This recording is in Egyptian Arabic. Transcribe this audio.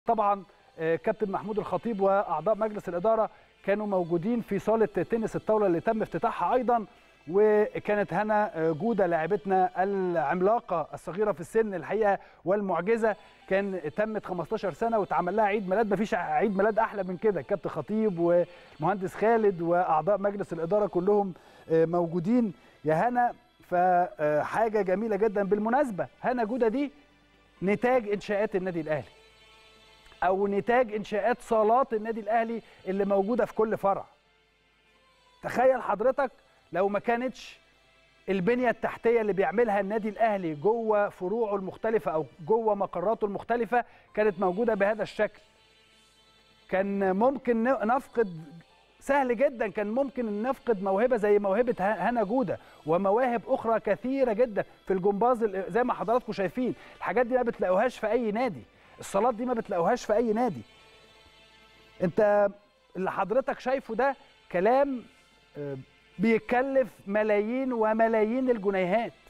طبعا آه، كابتن محمود الخطيب واعضاء مجلس الاداره كانوا موجودين في صاله تنس الطاوله اللي تم افتتاحها ايضا وكانت هنا آه، جوده لاعبتنا العملاقه الصغيره في السن الحقيقه والمعجزه كان تمت 15 سنه واتعمل لها عيد ميلاد مفيش عيد ميلاد احلى من كده كابتن خطيب والمهندس خالد واعضاء مجلس الاداره كلهم آه، موجودين يا هنا فحاجه جميله جدا بالمناسبه هنا جوده دي نتاج انشاءات النادي الاهلي او نتاج انشاءات صالات النادي الاهلي اللي موجوده في كل فرع تخيل حضرتك لو ما كانتش البنيه التحتيه اللي بيعملها النادي الاهلي جوه فروعه المختلفه او جوه مقراته المختلفه كانت موجوده بهذا الشكل كان ممكن نفقد سهل جدا كان ممكن نفقد موهبه زي موهبه هنا جوده ومواهب اخرى كثيره جدا في الجمباز زي ما حضراتكم شايفين الحاجات دي ما بتلاقوهاش في اي نادي الصالات دي ما بتلاقوهاش في اي نادي انت اللي حضرتك شايفه ده كلام بيكلف ملايين وملايين الجنيهات